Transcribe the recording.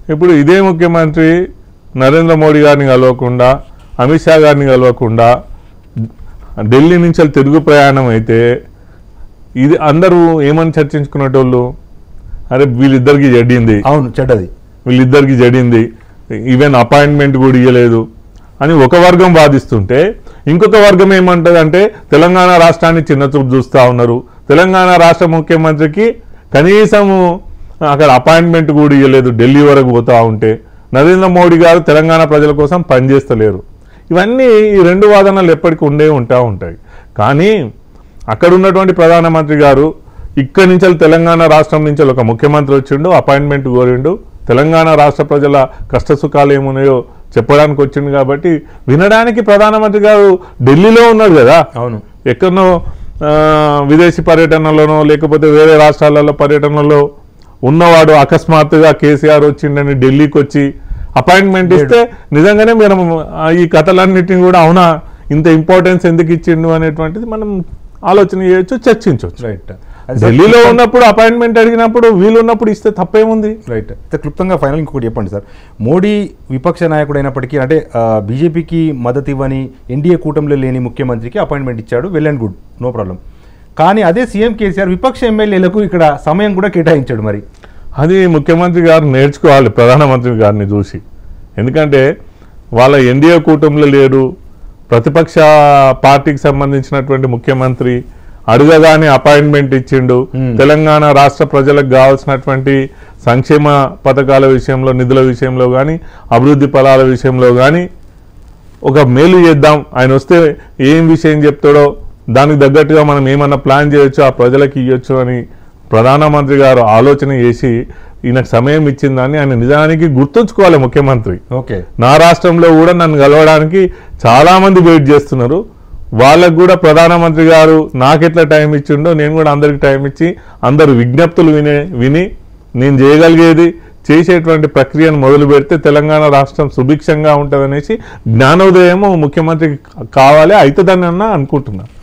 ఇప్పుడు ఇదే ముఖ్యమంత్రి నరేంద్ర మోడీ గారిని కలవకుండా అమిత్ షా గారిని కలవకుండా ఢిల్లీ నుంచి వాళ్ళు తిరుగు ప్రయాణం అయితే ఇది అందరూ ఏమని చర్చించుకునేటోళ్ళు అరే వీళ్ళిద్దరికి జడింది అవును చెడ్డది వీళ్ళిద్దరికి జడింది ఈవెన్ అపాయింట్మెంట్ కూడా ఇవ్వలేదు అని ఒక వర్గం వాదిస్తుంటే ఇంకొక వర్గం ఏమంటదంటే తెలంగాణ రాష్ట్రాన్ని చిన్న చూపు చూస్తూ ఉన్నారు తెలంగాణ రాష్ట్ర ముఖ్యమంత్రికి కనీసము అక్కడ అపాయింట్మెంట్ కూడా ఇవ్వలేదు ఢిల్లీ వరకు పోతా ఉంటే నరేంద్ర మోడీ గారు తెలంగాణ ప్రజల కోసం పనిచేస్తలేరు ఇవన్నీ ఈ రెండు వాదనలు ఎప్పటికీ ఉండే ఉంటా ఉంటాయి కానీ అక్కడ ఉన్నటువంటి ప్రధానమంత్రి గారు ఇక్కడి నుంచి తెలంగాణ రాష్ట్రం నుంచి ఒక ముఖ్యమంత్రి వచ్చిండు అపాయింట్మెంట్ కోరిండు తెలంగాణ రాష్ట్ర ప్రజల కష్ట సుఖాలు ఏమున్నాయో చెప్పడానికి వచ్చిండు కాబట్టి వినడానికి ప్రధానమంత్రి గారు ఢిల్లీలో ఉన్నాడు కదా అవును ఎక్కడనో ఆ, విదేశీ పర్యటనలోనో లేకపోతే వేరే రాష్ట్రాలలో పర్యటనలో ఉన్నవాడు అకస్మాత్తుగా కేసీఆర్ వచ్చిండని ఢిల్లీకి వచ్చి అపాయింట్మెంట్ ఇస్తే నిజంగానే మనం ఆ, ఈ కథలన్నిటిని కూడా అవునా ఇంత ఇంపార్టెన్స్ ఎందుకు ఇచ్చిండు అనేటువంటిది మనం ఆలోచన చేయొచ్చు చర్చించవచ్చు రైట్ ఢిల్లీలో ఉన్నప్పుడు అపాయింట్మెంట్ అడిగినప్పుడు వీళ్ళు ఉన్నప్పుడు ఇస్తే తప్పేముంది రైట్ అయితే క్లుప్తంగా ఫైనల్ ఇంకొకటి చెప్పండి సార్ మోడీ విపక్ష నాయకుడు అయినప్పటికీ అంటే ఆ, బీజేపీకి మద్దతు ఇవ్వని ఎన్డీఏ కూటమిలో లేని ముఖ్యమంత్రికి అపాయింట్మెంట్ ఇచ్చాడు well and good no problem కానీ అదే సీఎం కేసీఆర్ విపక్ష ఎమ్మెల్యేలకు ఇక్కడ సమయం కూడా కేటాయించాడు మరి అది ముఖ్యమంత్రి గారు నేర్చుకోవాలి ప్రధానమంత్రి గారిని చూసి ఎందుకంటే వాళ్ళ ఎన్డీఏ కూటమిలో లేరు ప్రతిపక్ష పార్టీకి సంబంధించినటువంటి ముఖ్యమంత్రి అడగగానే అపాయింట్మెంట్ ఇచ్చిండు Hmm. తెలంగాణ రాష్ట్ర ప్రజలకు కావాల్సినటువంటి సంక్షేమ పథకాల విషయంలో నిధుల విషయంలో కానీ అభివృద్ధి ఫలాల విషయంలో కానీ ఒక మేలు చేద్దాం ఆయన వస్తే ఏం విషయం చెప్తాడో దానికి తగ్గట్టుగా మనం ఏమన్నా ప్లాన్ చేయొచ్చు ఆ ప్రజలకు ఇవ్వచ్చు అని ప్రధానమంత్రి గారు ఆలోచన చేసి ఈయనకు సమయం ఇచ్చిందని ఆయన నిజానికి గుర్తుంచుకోవాలి ముఖ్యమంత్రి ఓకే నా రాష్ట్రంలో కూడా నన్ను కలవడానికి చాలా మంది వెయిట్ చేస్తున్నారు వాళ్ళకు కూడా ప్రధానమంత్రి గారు నాకెట్లా టైం ఇచ్చిండో నేను కూడా అందరికి టైం ఇచ్చి అందరు విజ్ఞప్తులు వినే విని నేను చేయగలిగేది చేసేటువంటి ప్రక్రియను మొదలు పెడితే తెలంగాణ రాష్ట్రం సుభిక్షంగా ఉంటుందనేసి జ్ఞానోదయం ముఖ్యమంత్రికి కావాలి అవుతుందని అన్న అనుకుంటున్నాను